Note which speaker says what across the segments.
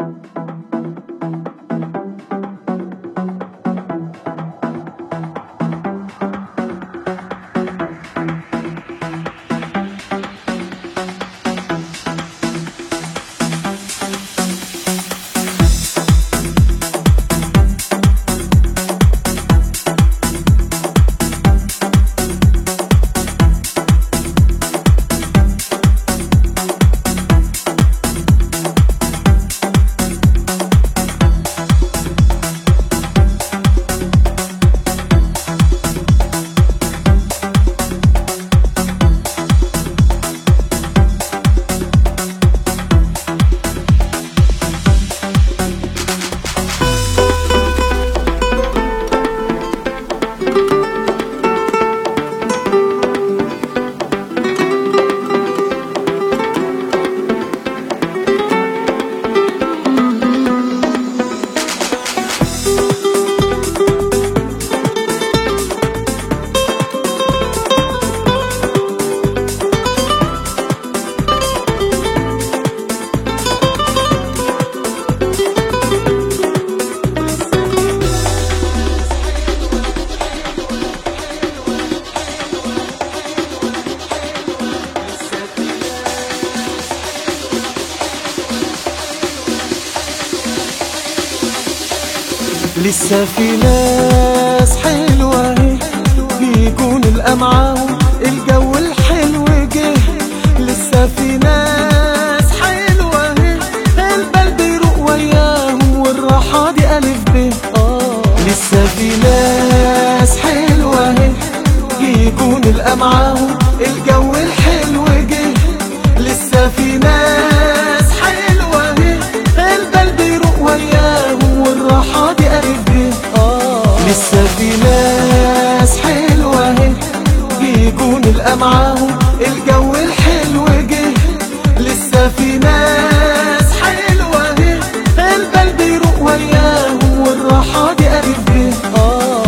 Speaker 1: لسه في ناس حلوة اهي بيكون الأمعاهم الجو الحلو جه لسه في ناس حلوة اهي البال بيروق وياهم والراحة دي ألف ب آه لسه في ناس حلوة اهي بيكون الأمعاهم الجو الحلو جه لسه في ناس حلوة اهي البال بيروق وياهم والراحة دي ألف ب آه لسه في ناس حلوة اهي بيكون الأمعاهم الجو الحلو جه لسه في ناس حلوة اهي البال بيروق وياهم والراحة دي ألف ب آه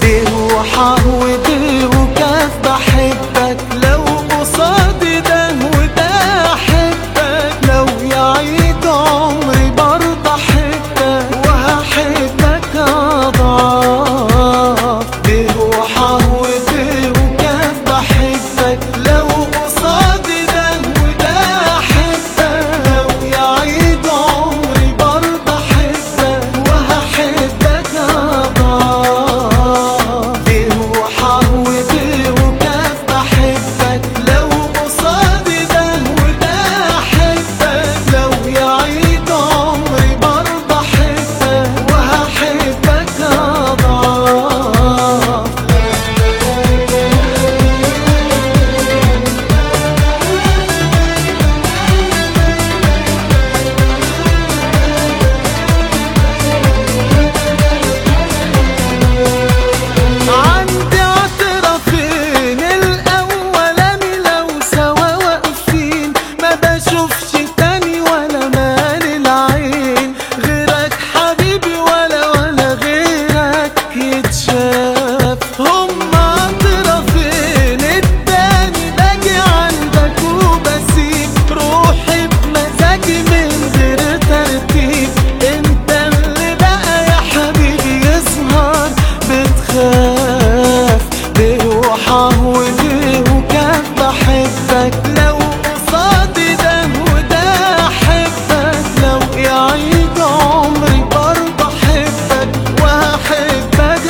Speaker 1: بيه وحهوده وكاف بحبك لو قصادي ده وده احبك لو يعيد عمري برضه احبك وهحبك اضعاف بيه وحهوده وكاف بحبك لو قصادي ده وده احبك لو يعيد عمري برضه احبك وهحبك اضعاف بيه وحهوده وكاف بحبك لو قصادي ده وده احبك لو يعيد عمري برضه احبك وهحبك اضعاف عندي اعترافين الاولاني لو سوا واقفين ما بشوفش تاني ولا مال العين غيرك حبيبي ولا ولا غيرك يتشاف هما اعترافين التاني باجي عندك وبسيب روحي بمزاجي من غير ترتيب انت اللي بقى يا حبيبي يظهر بتخاف ليه وحهودي وكان بحبك لو قصادي ده وده احبك لو يعيد عمري برضه احبك وهحبك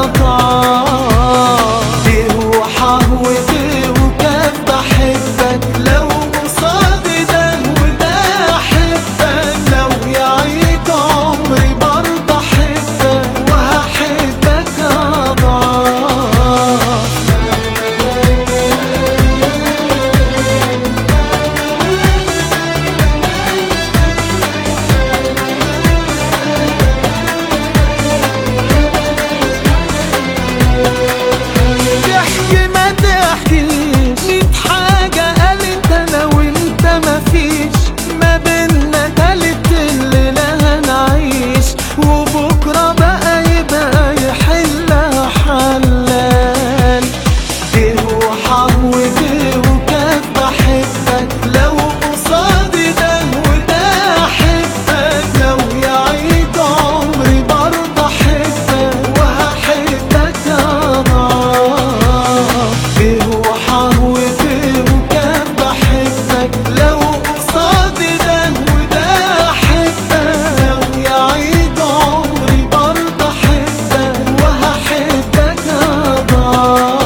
Speaker 1: اضعاف ليه وحهودي وكان بحبك لو قصادي ده وده احبك لو يعيد عمري برضه احبك وهحبك اضعاف تحكي ما تحكيش ميت حاجة قالت أنا وأنت مفيش ما بينا تالت الليلة هنعيش وبكرة بقى يبقى يحلها حلال دي وحودي وكان بحبك لو قصادي ده وده أحبك لو يعيد عمري برضه أحبك وهحبك أضعاف دي وحودي وكان بحبك لو قصادي ده وده أحبك لو يعيد عمري برضه أحبك وهحبك أضعاف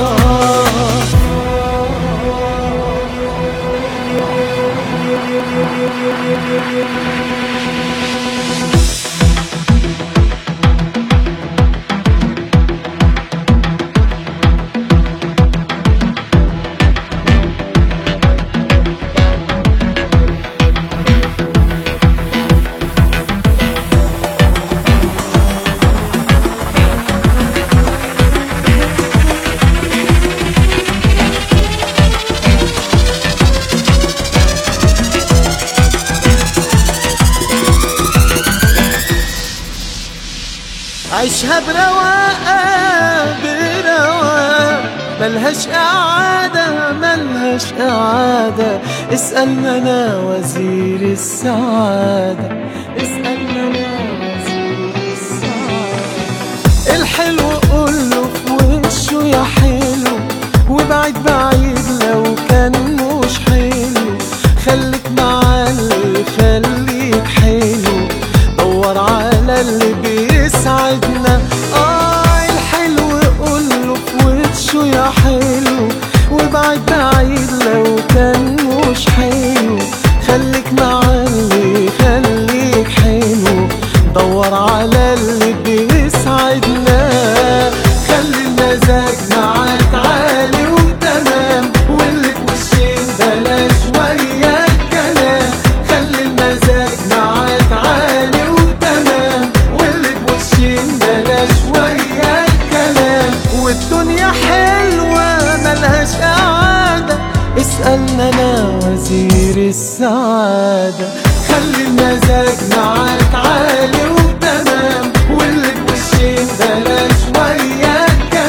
Speaker 1: عيشها برواقة برواقة ملهاش إعادة ملهاش إعادة اسألنا أنا وزير السعادة اسألنا أنا وزير السعادة الحلو قوله في وشه يا حلو وبعيد بعيد لو كان مش حلو خليك مع اللي يخليك حلو دور على اللي بيسعدنا اه الحلو قوله في وشه يا حلو وبعيد بعيد لو كان مش حلو خليك مع اللي يخليك حلو دور على اللي بيسعدنا خلي المزاج معاك عالي وتمام واللي في وشين بلاش ويا الكلام خلي المزاج معاك عالي وتمام واللي في وشين بلاش ويا الكلام والدنيا حلوة ملهاش قعدة اسألنا أنا وزير السعادة خلي المزاج معاك عالي وتمام واللي في وشين بلاش ويا الكلام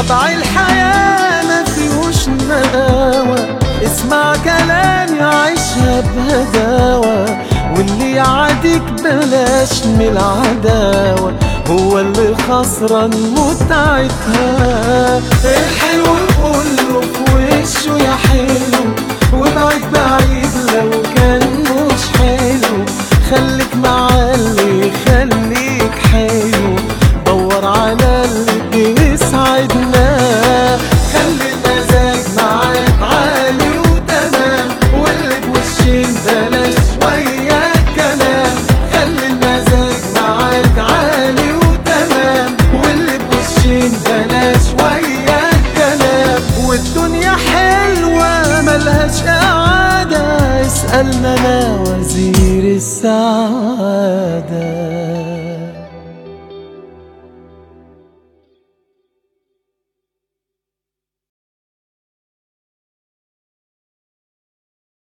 Speaker 1: طبع الحياة ما فيهوش نقاوة اسمع كلامي عيشها بهداوة واللي يعاديك بلاش من العداوة هو اللي خسران متعتها الحلو كله في وشه يا حلو وابعد بعيد لو كان مش حلو خليك مع اللي يخليك حلو دور على اللي بيسعدنا خلي المزاج معاك عالي وتمام واللي بوشين بلاش وياك كلام خلي المزاج معاك عالي وتمام واللي بوشين بلاش وياك كلام والدنيا حلوة ملهاش قعدة اسألنا انا وزير السعادة